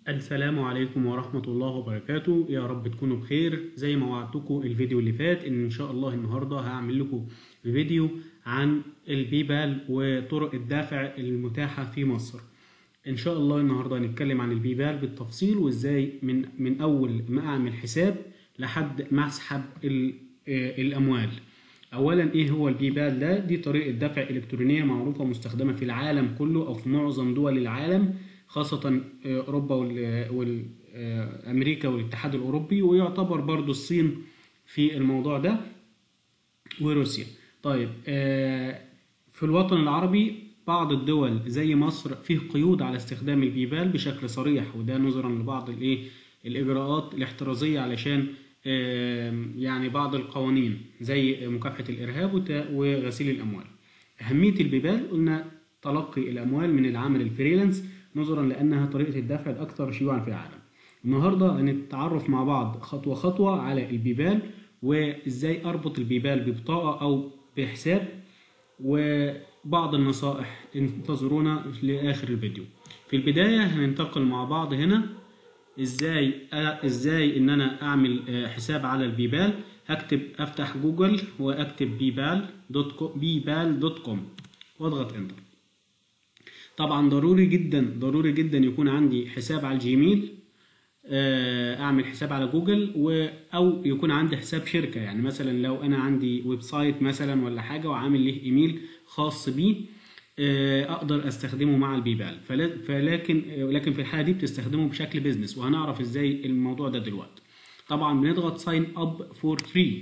السلام عليكم ورحمة الله وبركاته يا رب تكونوا بخير زي ما وعدتكم الفيديو اللي فات ان ان شاء الله النهاردة هعمل لكم فيديو عن البيبال وطرق الدفع المتاحة في مصر ان شاء الله النهاردة هنتكلم عن البيبال بالتفصيل وازاي من من اول ما اعمل حساب لحد ما اسحب ال- آه، الاموال اولا ايه هو البيبال ده دي طريقة دفع الكترونية معروفة مستخدمة في العالم كله او في معظم دول العالم خاصة آه، اوروبا وامريكا والاتحاد الاوروبي ويعتبر برضو الصين في الموضوع ده وروسيا طيب آه، في الوطن العربي بعض الدول زي مصر فيه قيود على استخدام البيبال بشكل صريح وده نظرا لبعض الايه الاجراءات الاحترازيه علشان آه، يعني بعض القوانين زي مكافحه الارهاب وت- وغسيل الاموال اهميه البيبال قلنا تلقي الاموال من العمل الفريلانس نظرا لانها طريقه الدفع الاكثر شيوعا في العالم النهارده هنتعرف مع بعض خطوه خطوه على البيبال وازاي اربط البيبال ببطاقه او بحساب وبعض النصائح انتظرونا لاخر الفيديو في البدايه هننتقل مع بعض هنا ازاي ازاي ان انا اعمل آه، حساب على البيبال هكتب افتح جوجل واكتب بيبال دوت كوم بيبال دوت كوم واضغط انتر طبعا ضروري جدا ضروري جدا يكون عندي حساب على الجيميل آه، اعمل حساب على جوجل و او يكون عندي حساب شركه يعني مثلا لو انا عندي ويب سايت مثلا ولا حاجه وعامل له ايميل خاص بيه آه، اقدر استخدمه مع البيبال فلا- فلكن آه، لكن في الحاله دي بتستخدمه بشكل بيزنس وهنعرف ازاي الموضوع ده دلوقتي طبعا بنضغط ساين اب فور فري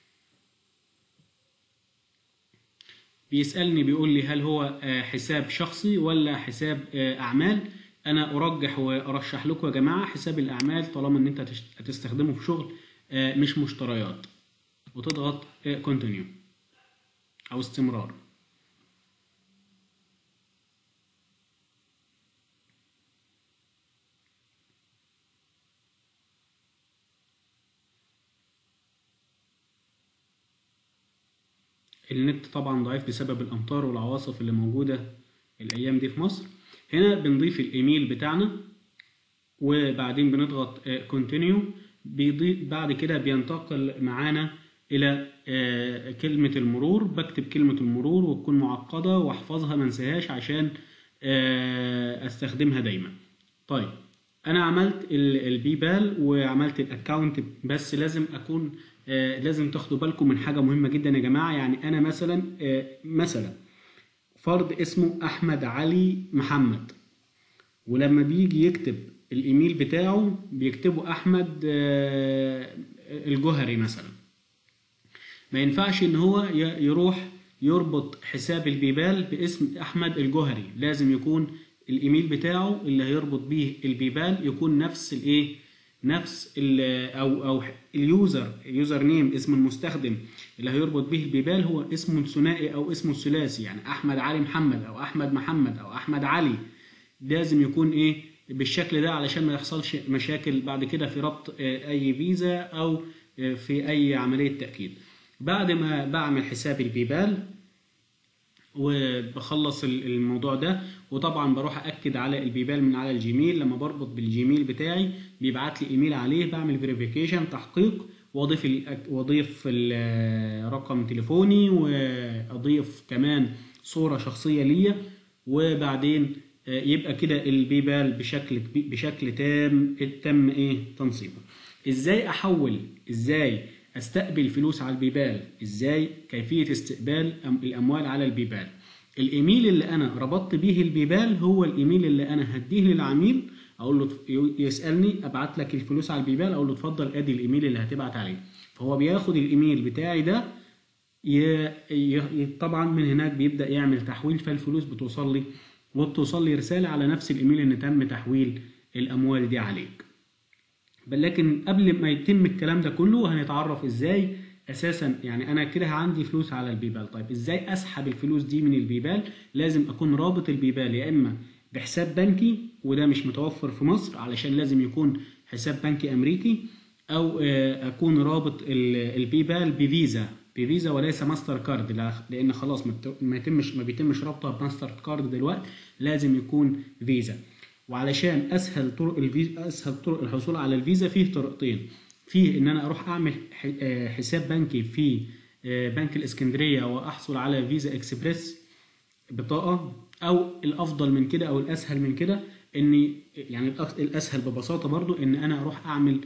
بيسألني بيقول لي هل هو آه، حساب شخصي ولا حساب آه، أعمال أنا أرجح وأرشح لكم يا جماعة حساب الأعمال طالما إن أنت هتش- هتستخدمه في شغل آه، مش مشتريات وتضغط كونتينيو أو استمرار النت طبعا ضعيف بسبب الامطار والعواصف اللي موجوده الايام دي في مصر هنا بنضيف الايميل بتاعنا وبعدين بنضغط كونتينيو بيضيف بعد كده بينتقل معانا الى آه، كلمه المرور بكتب كلمه المرور وتكون معقده واحفظها ما انساهاش عشان آه، استخدمها دايما طيب انا عملت ال- البيبال وعملت الاكونت بس لازم اكون آه، لازم تاخدوا بالكم من حاجه مهمه جدا يا جماعه يعني انا مثلا آه، مثلا فرد اسمه احمد علي محمد ولما بيجي يكتب الايميل بتاعه بيكتبه احمد آه، الجوهري مثلا ما ينفعش ان هو ي- يروح يربط حساب البيبال باسم احمد الجوهري لازم يكون الايميل بتاعه اللي هيربط بيه البيبال يكون نفس الايه نفس ال او او اليوزر اليوزر نيم اسم المستخدم اللي هيربط به البيبال هو اسمه الثنائي او اسمه الثلاثي يعني احمد علي محمد او احمد محمد او احمد علي لازم يكون ايه بالشكل ده علشان ما يحصلش مشاكل بعد كده في ربط آه، اي فيزا او آه، في اي عملية تأكيد بعد ما بعمل حساب البيبال وبخلص ال- الموضوع ده وطبعا بروح اكد على البيبال من على الجيميل لما بربط بالجيميل بتاعي بيبعت لي ايميل عليه بعمل فيريفيكيشن تحقيق واضيف ال- واضيف ال- رقم تليفوني واضيف كمان صورة شخصية ليا وبعدين آه، يبقى كده البيبال بشكل كبي- بشكل تام تم ايه تنصيبه ازاي احول ازاي استقبل فلوس على البيبال ازاي كيفية استقبال أم- الاموال على البيبال الايميل اللي انا ربطت بيه البيبال هو الايميل اللي انا هديه للعميل اقول له يسالني ابعت لك الفلوس على البيبال اقول له اتفضل ادي الايميل اللي هتبعت عليه فهو بياخد الايميل بتاعي ده ي... ي... طبعا من هناك بيبدا يعمل تحويل فالفلوس بتوصل لي وبتوصل لي رساله على نفس الايميل ان تم تحويل الاموال دي عليك بل لكن قبل ما يتم الكلام ده كله هنتعرف ازاي اساسا يعني انا كده عندي فلوس على البيبال طيب ازاي اسحب الفلوس دي من البيبال لازم اكون رابط البيبال يا اما بحساب بنكي وده مش متوفر في مصر علشان لازم يكون حساب بنكي امريكي او آه، اكون رابط ال- البيبال بفيزا بفيزا وليس ماستر كارد لا- لان خلاص ما بت- ما يتمش ما بيتمش ربطها بماستر كارد دلوقتي لازم يكون فيزا وعلشان اسهل طرق الفيزا اسهل طرق الحصول على الفيزا فيه طريقتين فيه ان انا اروح اعمل ح- آه، حساب بنكي في آه، بنك الاسكندريه واحصل على فيزا اكسبريس بطاقه او الافضل من كده او الاسهل من كده اني يعني الأك- الاسهل ببساطه برضو ان انا اروح اعمل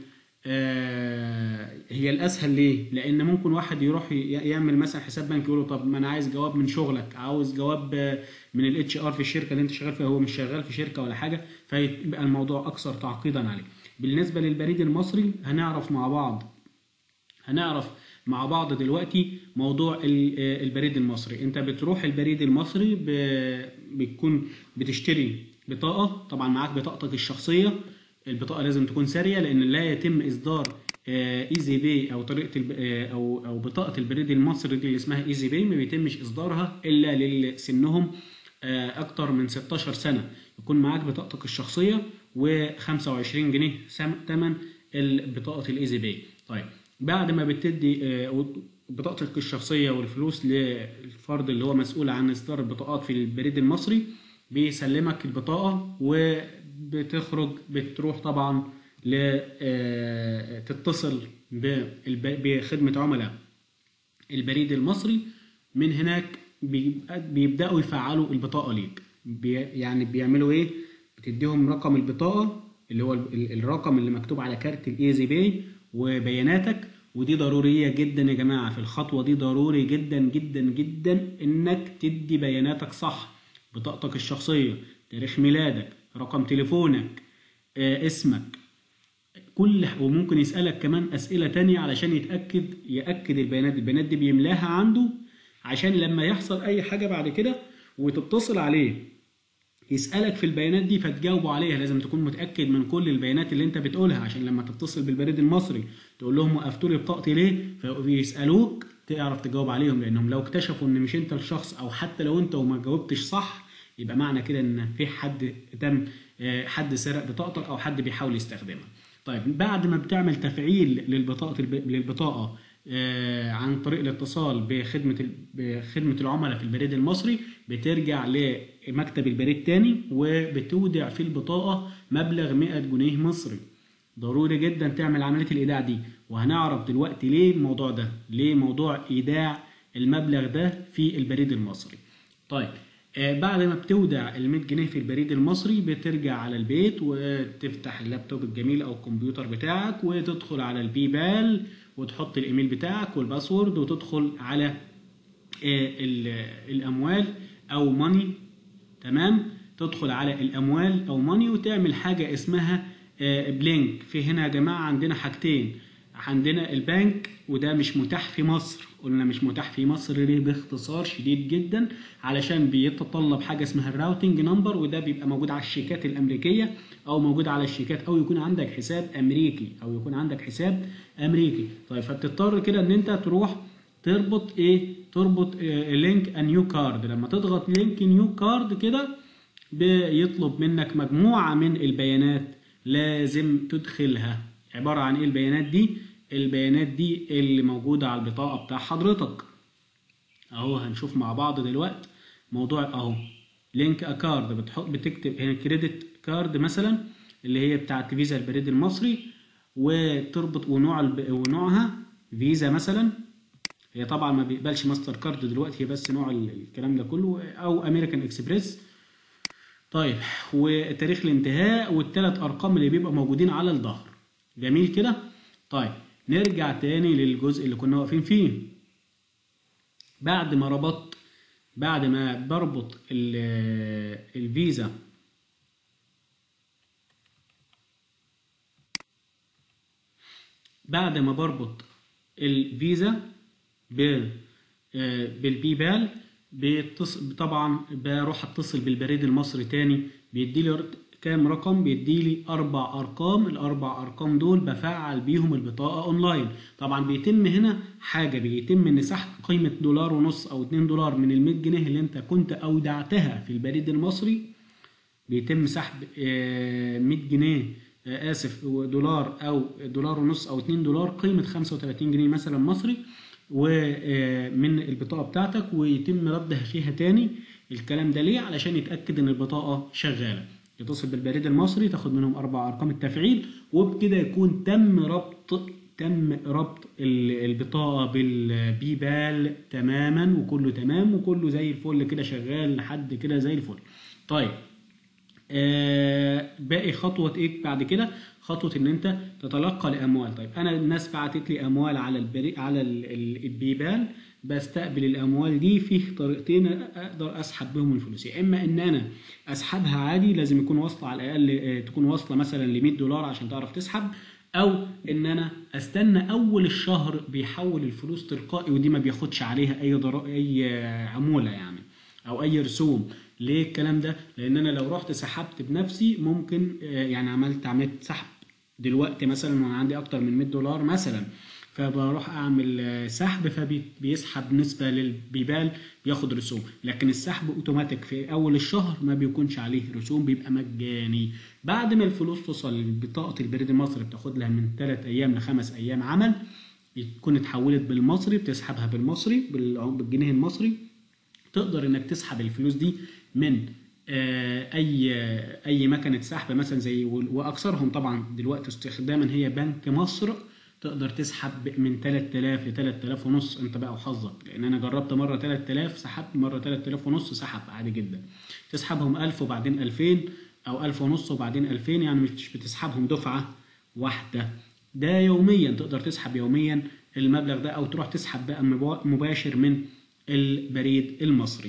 آه، هي الاسهل ليه لان ممكن واحد يروح ي- يعمل مثلا حساب بنكي يقول له طب ما انا عايز جواب من شغلك عاوز جواب آه، من الاتش ار في الشركه اللي انت شغال فيها هو مش شغال في شركه ولا حاجه فيبقى الموضوع اكثر تعقيدا عليه بالنسبه للبريد المصري هنعرف مع بعض هنعرف مع بعض دلوقتي موضوع ال- آه، البريد المصري انت بتروح البريد المصري ب- بتكون بتشتري بطاقة طبعا معاك بطاقتك الشخصية البطاقة لازم تكون سارية لان لا يتم اصدار ايزي باي او طريقة الب- آه، او او بطاقة البريد المصري دي اللي اسمها ايزي باي ما بيتمش اصدارها الا لسنهم آه، اكتر من 16 سنة يكون معاك بطاقتك الشخصية و25 جنيه سم- تمن ال- بطاقة الايزي باي طيب بعد ما بتدي آه، بطاقتك الشخصية والفلوس للفرد اللي هو مسؤول عن إصدار البطاقات في البريد المصري بيسلمك البطاقة وبتخرج بتروح طبعا ل آه، تتصل بالب- بخدمة عملاء البريد المصري من هناك بيبقى- بيبدأوا يفعلوا البطاقة ليك بي يعني بيعملوا ايه بتديهم رقم البطاقة اللي هو ال- الرقم اللي مكتوب على كارت الايزي باي وبياناتك ودي ضرورية جدا يا جماعة في الخطوة دي ضروري جدا جدا جدا انك تدي بياناتك صح بطاقتك الشخصية تاريخ ميلادك رقم تليفونك آه، اسمك كل وممكن يسألك كمان أسئلة تانية علشان يتأكد يأكد البيانات البيانات دي بيملاها عنده عشان لما يحصل أي حاجة بعد كده وتتصل عليه يسألك في البيانات دي فتجاوبوا عليها لازم تكون متأكد من كل البيانات اللي انت بتقولها عشان لما تتصل بالبريد المصري تقول لهم وقفتوا لي بطاقتي ليه فيسألوك تعرف تجاوب عليهم لأنهم لو اكتشفوا إن مش انت الشخص أو حتى لو انت وما جاوبتش صح يبقى معنى كده إن في حد تم آه، حد سرق بطاقتك أو حد بيحاول يستخدمها. طيب بعد ما بتعمل تفعيل للبطاقة الب- للبطاقة آه، عن طريق الاتصال بخدمة ال- بخدمة العملاء في البريد المصري بترجع لمكتب البريد تاني وبتودع في البطاقة مبلغ 100 جنيه مصري ضروري جدا تعمل عملية الإيداع دي وهنعرف دلوقتي ليه الموضوع ده ليه موضوع إيداع المبلغ ده في البريد المصري طيب آه، بعد ما بتودع ال 100 جنيه في البريد المصري بترجع على البيت وتفتح اللابتوب الجميل او الكمبيوتر بتاعك وتدخل على البيبال وتحط الايميل بتاعك والباسورد وتدخل على آه، ال- الاموال او ماني تمام تدخل على الاموال او ماني وتعمل حاجه اسمها آه، بلينك في هنا يا جماعه عندنا حاجتين عندنا البنك وده مش متاح في مصر قلنا مش متاح في مصر ليه باختصار شديد جدا علشان بيتطلب حاجه اسمها الراوتنج نمبر وده بيبقى موجود على الشيكات الامريكيه او موجود على الشيكات او يكون عندك حساب امريكي او يكون عندك حساب امريكي طيب فبتضطر كده ان انت تروح تربط ايه تربط لينك نيو كارد لما تضغط لينك نيو كارد كده بيطلب منك مجموعة من البيانات لازم تدخلها عبارة عن ايه البيانات دي البيانات دي اللي موجودة على البطاقة بتاع حضرتك اهو هنشوف مع بعض دلوقتي موضوع اهو لينك اكارد بتحط بتكتب هنا كريدت كارد مثلا اللي هي بتاعت فيزا البريد المصري وتربط ونوع الب... ونوعها فيزا مثلا هي طبعا ما بيقبلش ماستر كارد دلوقتي هي بس نوع ال- الكلام ده كله او امريكان اكسبريس طيب وتاريخ الانتهاء والثلاث ارقام اللي بيبقى موجودين على الظهر جميل كده طيب نرجع تاني للجزء اللي كنا واقفين فيه بعد ما ربطت بعد ما بربط ال- الفيزا بعد ما بربط الفيزا بال آه، بالبيبال بيتصل طبعا بروح اتصل بالبريد المصري تاني بيدي لي كام رقم بيدي لي اربع ارقام الاربع ارقام دول بفعل بيهم البطاقه اونلاين طبعا بيتم هنا حاجه بيتم ان سحب قيمه دولار ونص او 2 دولار من ال 100 جنيه اللي انت كنت اودعتها في البريد المصري بيتم سحب آه، 100 جنيه آه، اسف دولار او دولار ونص او 2 دولار قيمه 35 جنيه مثلا مصري ومن البطاقه بتاعتك ويتم ردها فيها تاني الكلام ده ليه علشان يتاكد ان البطاقه شغاله يتصل بالبريد المصري تاخد منهم اربع ارقام التفعيل وبكده يكون تم ربط تم ربط ال- البطاقه بالبيبال تماما وكله تمام وكله زي الفل كده شغال لحد كده زي الفل طيب آه باقي خطوة ايه بعد كده خطوة ان انت تتلقى الاموال طيب انا الناس بعتت لي اموال على البري على ال- ال- البيبال بستقبل الاموال دي فيه طريقتين اقدر اسحب بهم الفلوس يا اما ان انا اسحبها عادي لازم يكون واصله على الاقل آه، تكون واصله مثلا ل 100 دولار عشان تعرف تسحب او ان انا استنى اول الشهر بيحول الفلوس تلقائي ودي ما بياخدش عليها اي ضرا اي آه، عمولة يعني او اي رسوم ليه الكلام ده لان انا لو رحت سحبت بنفسي ممكن آه، يعني عملت عملت سحب دلوقتي مثلا وانا عندي اكتر من 100 دولار مثلا فبروح اعمل آه، سحب فبيسحب نسبة للبيبال بياخد رسوم لكن السحب اوتوماتيك في اول الشهر ما بيكونش عليه رسوم بيبقى مجاني بعد ما الفلوس توصل لبطاقة البريد المصري بتاخد لها من 3 ايام لخمس ايام عمل تكون اتحولت بالمصري بتسحبها بالمصري بالع- بالجنيه المصري تقدر انك تسحب الفلوس دي من آه، اي اي مكنه سحب مثلا زي واكثرهم طبعا دلوقتي استخداما هي بنك مصر تقدر تسحب من 3000 ل 3000 ونص انت بقى وحظك لان انا جربت مره 3000 سحبت مره 3000 ونص سحب عادي جدا تسحبهم 1000 وبعدين 2000 او 1000 ونص وبعدين 2000 يعني مش بتسحبهم دفعه واحده ده يوميا تقدر تسحب يوميا المبلغ ده او تروح تسحب بقى مبا- مباشر من البريد المصري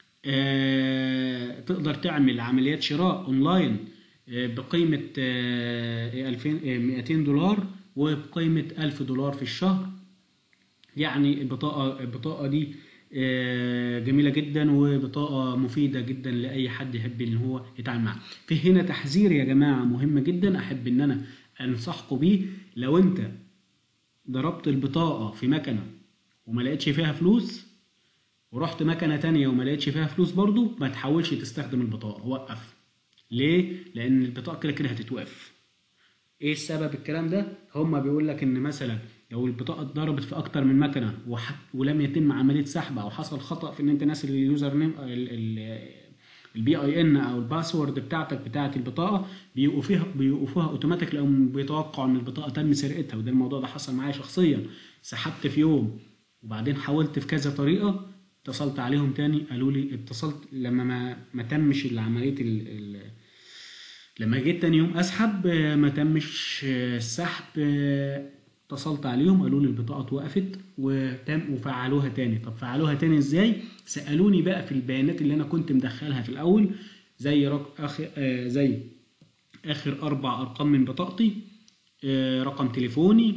آه، تقدر تعمل عمليات شراء اونلاين آه، بقيمة آه، 2000 آه، 200 دولار وبقيمة 1000 دولار في الشهر يعني البطاقة البطاقة دي آه، جميلة جدا وبطاقة مفيدة جدا لأي حد يحب إن هو يتعامل معاها. في هنا تحذير يا جماعة مهم جدا أحب إن أنا أنصحكم بيه لو أنت ضربت البطاقة في مكنة وما لقيتش فيها فلوس ورحت مكنة تانية وما لقيتش فيها فلوس برضو ما تحاولش تستخدم البطاقة وقف ليه؟ لأن البطاقة كده كده هتتوقف ايه السبب الكلام ده هما بيقول لك ان مثلا لو البطاقه اتضربت في اكتر من مكنه وح... ولم يتم عمليه سحب او حصل خطا في ان انت ناسي اليوزر نيم البي اي ان او الباسورد بتاعتك بتاعه البطاقه بيوقفوها بيوقفوها اوتوماتيك لانهم بيتوقعوا ان البطاقه تم سرقتها وده الموضوع ده حصل معايا شخصيا سحبت في يوم وبعدين حاولت في كذا طريقه اتصلت عليهم تاني قالوا لي اتصلت لما ما ما تمش عمليه ال... ال... لما جيت تاني يوم اسحب آه، ما تمش آه، السحب آه، اتصلت عليهم قالوا لي البطاقه اتوقفت وتم وفعلوها تاني طب فعلوها تاني ازاي سالوني بقى في البيانات اللي انا كنت مدخلها في الاول زي رق... أخ... آه، زي اخر اربع ارقام من بطاقتي آه، رقم تليفوني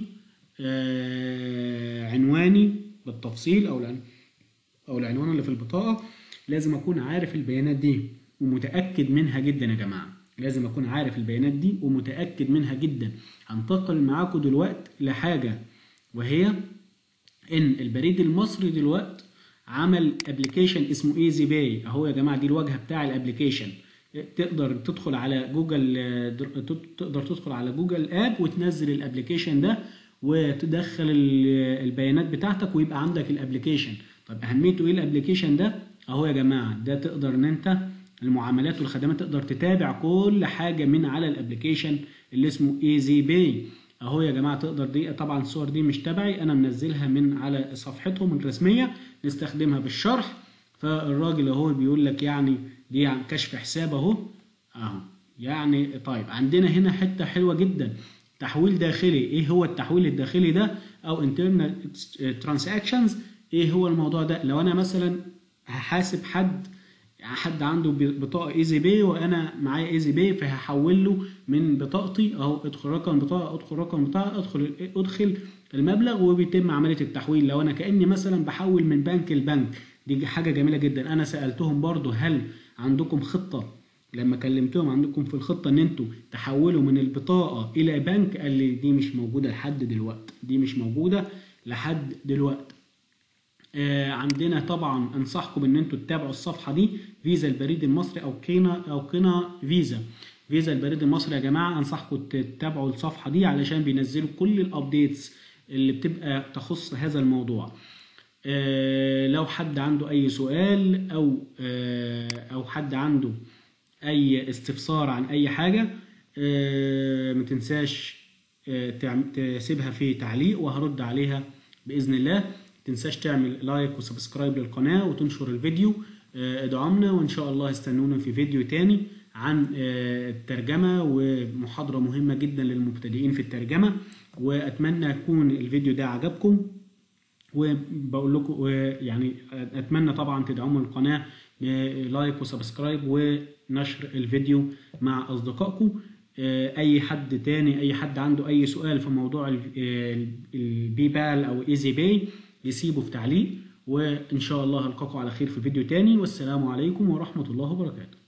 آه، عنواني بالتفصيل او العن... او العنوان اللي في البطاقه لازم اكون عارف البيانات دي ومتاكد منها جدا يا جماعه لازم اكون عارف البيانات دي ومتاكد منها جدا هنتقل معاكم دلوقتي لحاجه وهي ان البريد المصري دلوقتي عمل ابلكيشن اسمه ايزي باي اهو يا جماعه دي الواجهه بتاع الابلكيشن تقدر تدخل على جوجل تقدر تدخل على جوجل اب وتنزل الابلكيشن ده وتدخل ال- البيانات بتاعتك ويبقى عندك الابلكيشن طب اهميته ايه الابلكيشن ده اهو يا جماعه ده تقدر ان انت المعاملات والخدمات تقدر تتابع كل حاجه من على الابلكيشن اللي اسمه ايزي باي اهو يا جماعه تقدر دي طبعا الصور دي مش تبعي انا منزلها من على صفحتهم الرسميه نستخدمها بالشرح فالراجل اهو بيقول لك يعني دي عن كشف حساب اهو اهو يعني طيب عندنا هنا حته حلوه جدا تحويل داخلي ايه هو التحويل الداخلي ده او internal transactions ايه هو الموضوع ده لو انا مثلا هحاسب حد حد عنده بطاقه ايزي باي وانا معايا ايزي باي فهحول له من بطاقتي اهو ادخل رقم بطاقه ادخل رقم بطاقه ادخل ادخل المبلغ وبيتم عمليه التحويل لو انا كاني مثلا بحول من بنك لبنك دي حاجه جميله جدا انا سالتهم برضو هل عندكم خطه لما كلمتهم عندكم في الخطه ان انتوا تحولوا من البطاقه الى بنك قال لي دي مش موجوده لحد دلوقتي دي مش موجوده لحد دلوقتي آه، عندنا طبعا انصحكم ان انتوا تتابعوا الصفحه دي فيزا البريد المصري او قينا او قنا فيزا فيزا البريد المصري يا جماعه انصحكم تتابعوا الصفحه دي علشان بينزلوا كل الابديتس اللي بتبقى تخص هذا الموضوع آه، لو حد عنده اي سؤال او آه، او حد عنده اي استفسار عن اي حاجه آه، ما تنساش آه، تعم- تسيبها في تعليق وهرد عليها باذن الله ما تنساش تعمل لايك وسبسكرايب للقناه وتنشر الفيديو آه، ادعمنا وان شاء الله استنونا في فيديو تاني عن آه، الترجمه ومحاضره مهمه جدا للمبتدئين في الترجمه واتمنى يكون الفيديو ده عجبكم وبقول لكم يعني اتمنى طبعا تدعموا القناه لايك وسبسكرايب ونشر الفيديو مع اصدقائكم اي حد تاني اي حد عنده اي سؤال في موضوع البي بال او ايزي باي يسيبه في تعليق وان شاء الله القاكم على خير في فيديو تاني والسلام عليكم ورحمه الله وبركاته